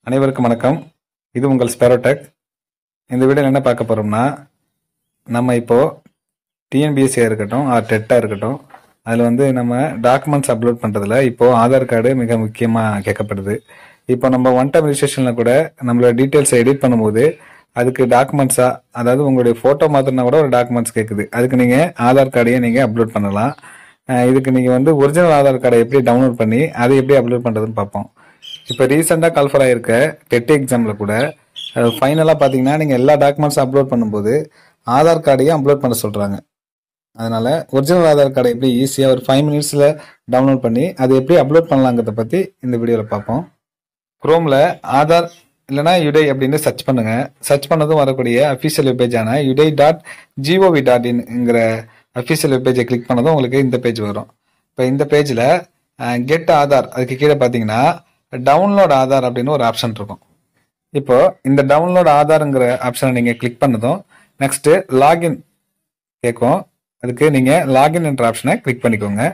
அனைவருக்கும் வணக்கம் இது உங்கள் ஸ்பெரோடெக் இந்த வீடியோவில் என்ன பார்க்க போகிறோம்னா நம்ம இப்போது டிஎன்பிஎஸ்சியாக இருக்கட்டும் ஆர் டெட்டாக இருக்கட்டும் அதில் வந்து நம்ம டாக்குமெண்ட்ஸ் அப்லோட் பண்ணுறதுல இப்போது ஆதார் கார்டு மிக முக்கியமாக கேட்கப்படுது இப்போ நம்ம ஒன் டைம் ரிஜிஸ்ட்ரேஷனில் கூட நம்மளோட டீட்டெயில்ஸை எடிட் பண்ணும்போது அதுக்கு டாக்குமெண்ட்ஸாக அதாவது உங்களுடைய ஃபோட்டோ மாத்திரனா கூட ஒரு டாக்குமெண்ட்ஸ் கேட்குது அதுக்கு நீங்கள் ஆதார் கார்டையே நீங்கள் அப்லோட் பண்ணலாம் அஹ் இதுக்கு நீங்கள் வந்து ஒரிஜினல் ஆதார் கார்டை எப்படி டவுன்லோட் பண்ணி அதை எப்படி அப்லோட் பண்ணுறதுன்னு பார்ப்போம் இப்போ ரீசெண்டாக கால்ஃபர் ஆகிருக்க டெட் எக்ஸாமில் கூட ஃபைனலாக பார்த்தீங்கன்னா நீங்கள் எல்லா டாக்குமெண்ட்ஸும் அப்லோட் பண்ணும்போது ஆதார் கார்டையும் அப்லோட் பண்ண சொல்கிறாங்க அதனால் ஒரிஜினல் ஆதார் கார்டை எப்படி ஈஸியாக ஒரு ஃபைவ் மினிட்ஸில் டவுன்லோட் பண்ணி அதை எப்படி அப்லோட் பண்ணலாங்கிறத பற்றி இந்த வீடியோவில் பார்ப்போம் குரோமில் ஆதார் இல்லைனா யுடை அப்படின்னு சர்ச் பண்ணுங்க சர்ச் பண்ணதும் வரக்கூடிய அஃபீஷியல் வெப்பேஜான யுடை டாட் ஜிஓவி டாட் இன்ங்கிற அஃபீஷியல் வெப்பேஜை கிளிக் பண்ணதும் உங்களுக்கு இந்த பேஜ் வரும் இப்போ இந்த பேஜில் கெட் ஆதார் அதுக்கு கீழே பார்த்தீங்கன்னா டவுன்லோட் ஆதார் அப்படின்னு ஒரு ஆப்ஷன் இருக்கும் இப்போ இந்த டவுன்லோட் ஆதார்ங்கிற ஆப்ஷனை நீங்கள் கிளிக் பண்ணதும் நெக்ஸ்ட்டு லாகின் கேட்கும் அதுக்கு நீங்கள் லாகின் என்ற ஆப்ஷனை கிளிக் பண்ணிக்கோங்க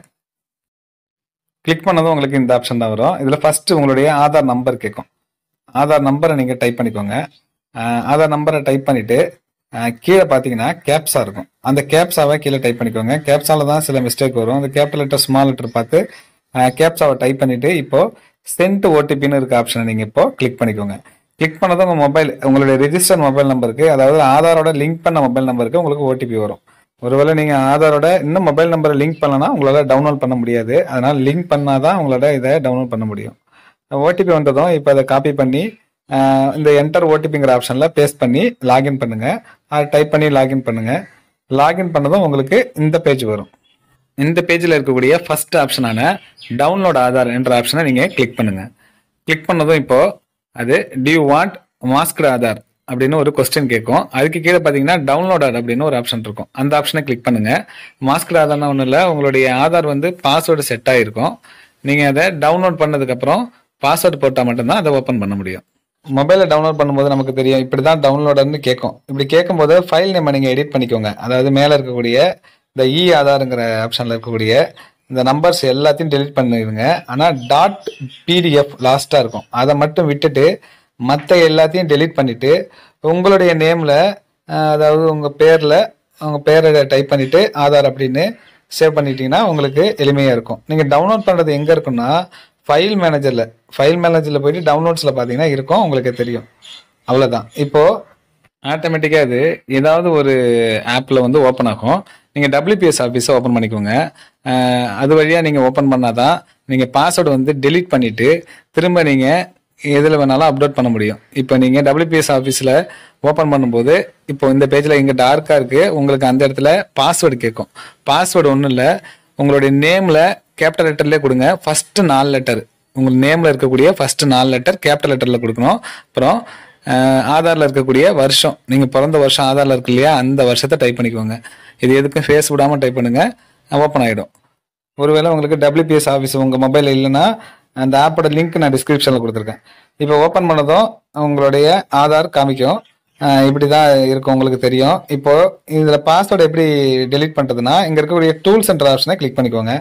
கிளிக் பண்ணதும் உங்களுக்கு இந்த ஆப்ஷன் தான் வரும் இதில் ஃபர்ஸ்ட் உங்களுடைய ஆதார் நம்பர் கேட்கும் ஆதார் நம்பரை நீங்கள் டைப் பண்ணிக்கோங்க அஹ் ஆதார் நம்பரை டைப் பண்ணிட்டு அஹ் கீழே பார்த்தீங்கன்னா கேப்ஸா இருக்கும் அந்த கேப்ஸாவை கீழே டைப் பண்ணிக்கோங்க கேப்ஸால தான் சில மிஸ்டேக் வரும் அந்த கேபிட்டல் லெட்டர் ஸ்மால் லெட்டர் பார்த்து கேப்ஸாவை டைப் பண்ணிட்டு இப்போ சென்ட் ஓடிபின்னு இருக்க ஆப்ஷனை நீங்கள் இப்போ கிளிக் பண்ணிக்கோங்க கிளிக் பண்ணதும் உங்கள் மொபைல் உங்களுடைய ரெஜிஸ்டர் மொபைல் நம்பருக்கு அதாவது ஆதாரோட லிங்க் பண்ண மொபைல் நம்பருக்கு உங்களுக்கு ஓடிபி வரும் ஒருவேளை நீங்கள் ஆதாரோட இன்னும் மொபைல் நம்பரை லிங்க் பண்ணலன்னா உங்களால் டவுன்லோட் பண்ண முடியாது அதனால் லிங்க் பண்ணால் தான் உங்களோட இதை டவுன்லோட் பண்ண முடியும் ஓடிபி வந்ததும் இப்போ அதை காப்பி பண்ணி ஆஹ் இந்த என்டர் ஓடிபிங்கிற ஆப்ஷனில் பேஸ்ட் பண்ணி லாகின் பண்ணுங்க அதை டைப் பண்ணி லாகின் பண்ணுங்க லாகின் பண்ணதும் உங்களுக்கு இந்த பேஜ் வரும் இந்த பேஜில் இருக்கக்கூடிய ஃபர்ஸ்ட் ஆப்ஷனான டவுன்லோட் ஆதார் என்ற ஆப்ஷனை நீங்கள் கிளிக் பண்ணுங்க கிளிக் பண்ணதும் இப்போ அது டியூ வாண்ட் மாஸ்க்டு ஆதார் அப்படின்னு ஒரு கொஸ்டின் கேட்கும் அதுக்கு கீழே பார்த்தீங்கன்னா டவுன்லோட் ஆட் அப்படின்னு ஒரு ஆப்ஷன் இருக்கும் அந்த ஆப்ஷனை கிளிக் பண்ணுங்க மாஸ்க்டு ஆதார்னா ஒன்றும் இல்லை உங்களுடைய ஆதார் வந்து பாஸ்வேர்டு செட் ஆகிருக்கும் நீங்கள் அதை டவுன்லோட் பண்ணதுக்கப்புறம் பாஸ்வேர்டு போட்டால் மட்டும்தான் அதை ஓப்பன் பண்ண முடியும் மொபைலில் டவுன்லோட் பண்ணும்போது நமக்கு தெரியும் இப்படி தான் டவுன்லோடர்னு கேட்கும் இப்படி கேட்கும்போது ஃபைல் நேம் நீங்கள் எடிட் பண்ணிக்கோங்க அதாவது மேலே இருக்கக்கூடிய இந்த இ ஆதாருங்கிற ஆப்ஷனில் இருக்கக்கூடிய இந்த நம்பர்ஸ் எல்லாத்தையும் டெலிட் பண்ணிடுங்க ஆனால் டாட் பிடிஎஃப் லாஸ்ட்டாக இருக்கும் அதை மட்டும் விட்டுட்டு மற்ற எல்லாத்தையும் டெலீட் பண்ணிட்டு உங்களுடைய நேமில் அதாவது உங்கள் பேரில் உங்கள் பேரை டைப் பண்ணிட்டு ஆதார் அப்படின்னு சேவ் பண்ணிட்டீங்கன்னா உங்களுக்கு எளிமையாக இருக்கும் நீங்கள் டவுன்லோட் பண்ணுறது எங்கே இருக்குன்னா ஃபைல் மேனேஜரில் ஃபைல் மேனேஜரில் போயிட்டு டவுன்லோட்ஸில் பார்த்தீங்கன்னா இருக்கும் உங்களுக்கு தெரியும் அவ்வளோதான் இப்போது ஆட்டோமேட்டிக்காக அது ஏதாவது ஒரு ஆப்பில் வந்து ஓப்பன் ஆகும் நீங்கள் டபிள்யூபிஎஸ் ஆஃபீஸை ஓப்பன் பண்ணிக்கோங்க அஹ் அது வழியாக நீங்கள் ஓப்பன் பண்ணாதான் நீங்கள் பாஸ்வேர்டு வந்து டெலீட் பண்ணிவிட்டு திரும்ப நீங்கள் எதில் வேணாலும் அப்லோட் பண்ண முடியும் இப்போ நீங்கள் டபிள்யூபிஎஸ் ஆஃபீஸில் ஓப்பன் பண்ணும்போது இப்போ இந்த பேஜில் இங்கே டார்க்காக இருக்குது உங்களுக்கு அந்த இடத்துல பாஸ்வேர்டு கேட்கும் பாஸ்வேர்டு ஒன்றும் இல்லை உங்களுடைய நேமில் கேபிட்டல் லெட்டர்லேயே கொடுங்க ஃபஸ்ட்டு நாலு லெட்டர் உங்கள் நேமில் இருக்கக்கூடிய ஃபஸ்ட்டு நாலு லெட்டர் கேபிட்டல் லெட்டரில் கொடுக்கணும் அப்புறம் அஹ், ஆதாரில் இருக்கக்கூடிய வருஷம் நீங்கள் பிறந்த வருஷம் ஆதாரில் இருக்கு இல்லையா அந்த வருஷத்தை டைப் பண்ணிக்கோங்க இது எதுக்கும் ஃபேஸ் விடாமல் டைப் பண்ணுங்கள் ஓப்பன் ஆகிடும் ஒருவேளை உங்களுக்கு டபிள்யூபிஎஸ் ஆஃபீஸ் உங்கள் மொபைல் இல்லைன்னா அந்த ஆப்போட லிங்க் நான் டிஸ்கிரிப்ஷனில் கொடுத்துருக்கேன் இப்போ ஓப்பன் பண்ணதும் உங்களுடைய ஆதார் காமிக்கும் அஹ் இப்படி தான் இருக்கும் உங்களுக்கு தெரியும் இப்போ இதில் பாஸ்வேர்டு எப்படி டெலீட் பண்ணுறதுன்னா இங்கே இருக்கக்கூடிய டூல்ஸ் என்ற ஆப்ஷனை கிளிக் பண்ணிக்கோங்க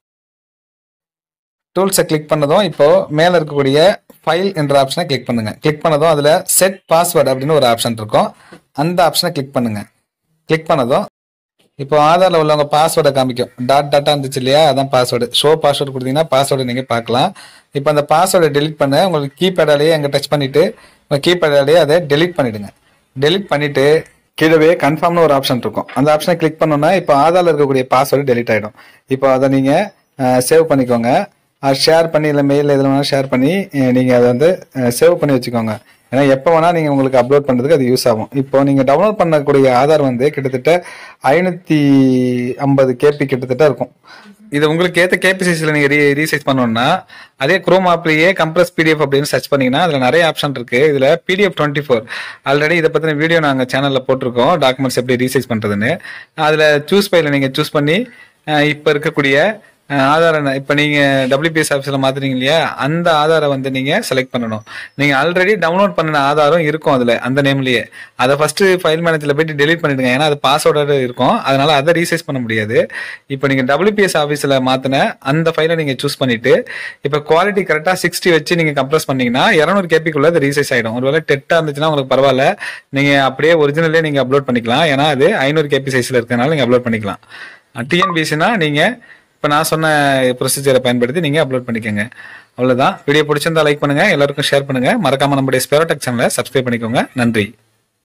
டூல்ஸை கிளிக் பண்ணதும் இப்போ மேலே இருக்கக்கூடிய ஃபைல் என்ற ஆப்ஷனை கிளிக் பண்ணுங்க கிளிக் பண்ணதும் அதில் செட் பாஸ்வேர்டு அப்படின்னு ஒரு ஆப்ஷன் இருக்கும் அந்த ஆப்ஷனை கிளிக் பண்ணுங்க கிளிக் பண்ணதும் இப்போ ஆதாரில் உள்ளவங்க பாஸ்வேர்டை காமிக்கும் டாட் டாட்டா இருந்துச்சு இல்லையா அதான் பாஸ்வேர்டு ஷோ பாஸ்வேர்டு கொடுத்தீங்கன்னா பாஸ்வேர்டு நீங்கள் பார்க்கலாம் இப்போ அந்த பாஸ்வேர்டை டெலிட் பண்ண உங்களுக்கு கீபேடாலேயே அங்கே டச் பண்ணிட்டு உங்கள் கீபேடாலேயே அதை டெலிட் பண்ணிடுங்க டெலிட் பண்ணிட்டு கீழவே கன்ஃபார்ம்னு ஒரு ஆப்ஷன் இருக்கும் அந்த ஆப்ஷனை கிளிக் பண்ணோன்னா இப்போ ஆதாரில் இருக்கக்கூடிய பாஸ்வேர்டு டெலிட் ஆகிடும் இப்போ அதை நீங்கள் சேவ் பண்ணிக்கோங்க அது ஷேர் பண்ணி இல்லை மெயில் எதில் வேணாலும் ஷேர் பண்ணி நீங்கள் அதை வந்து சேவ் பண்ணி வச்சுக்கோங்க ஏன்னா எப்போ வேணால் நீங்கள் உங்களுக்கு அப்லோட் பண்ணுறதுக்கு அது யூஸ் ஆகும் இப்போ நீங்கள் டவுன்லோட் பண்ணக்கூடிய ஆதார் வந்து கிட்டத்தட்ட ஐநூற்றி ஐம்பது கேபி கிட்டத்தட்ட இருக்கும் இது உங்களுக்கு ஏற்ற கேபி சைஸில் நீங்கள் ரீ ரீசைஸ் பண்ணணும்னா அதே குரோம் ஆப்லேயே கம்ப்ரஸ் பிடிஎஃப் அப்படின்னு சர்ச் பண்ணீங்கன்னா அதில் நிறைய ஆப்ஷன் இருக்குது இதில் பிடிஎஃப் டுவெண்ட்டி ஃபோர் ஆல்ரெடி இதை பற்றின வீடியோ நாங்கள் சேனலில் போட்டிருக்கோம் டாக்குமெண்ட்ஸ் எப்படி ரீசைஸ் பண்ணுறதுன்னு அதில் சூஸ் பையில் நீங்கள் சூஸ் பண்ணி இப்போ இருக்கக்கூடிய அஹ், ஆதார் என்ன இப்போ நீங்கள் டபிள்யூபிஎஸ் ஆஃபீஸில் மாத்துறீங்க இல்லையா அந்த ஆதாரை வந்து நீங்கள் செலக்ட் பண்ணணும் நீங்கள் ஆல்ரெடி டவுன்லோட் பண்ணின ஆதாரம் இருக்கும் அதில் அந்த நேம்லேயே அதை ஃபஸ்ட்டு ஃபைல் மேனேஜரில் போயிட்டு டெலீட் பண்ணிடுங்க ஏன்னா அது பாஸ்வேர்டோட இருக்கும் அதனால அதை ரீசைஸ் பண்ண முடியாது இப்போ நீங்கள் டபிள்யூபிஎஸ் ஆஃபீஸில் மாற்றின அந்த ஃபைலை நீங்கள் சூஸ் பண்ணிட்டு இப்போ குவாலிட்டி கரெக்டாக சிக்ஸ்டி வச்சு நீங்கள் கம்ப்ரஸ் பண்ணீங்கன்னா இரநூறு கேபிக்குள்ள அது ரீசைஸ் ஆகிடும் ஒருவேளை டெட்டாக இருந்துச்சுன்னா உங்களுக்கு பரவாயில்ல நீங்கள் அப்படியே ஒரிஜினலே நீங்கள் அப்லோட் பண்ணிக்கலாம் ஏன்னா அது ஐநூறு கேபி சைஸில் இருக்கிறனால நீங்கள் அப்லோட் பண்ணிக்கலாம் டிஎன்பிசினா நீங்கள் இப்போ நான் சொன்ன ப்ரொசீஜரை பயன்படுத்தி நீங்கள் அப்லோட் பண்ணிக்கோங்க அவ்வளோதான் வீடியோ பிடிச்சிருந்தா லைக் பண்ணுங்கள் எல்லாருக்கும் ஷேர் பண்ணுங்கள் மறக்காம நம்முடைய ஸ்பெரோடெக் சேனலை சப்ஸ்கிரைப் பண்ணிக்கோங்க நன்றி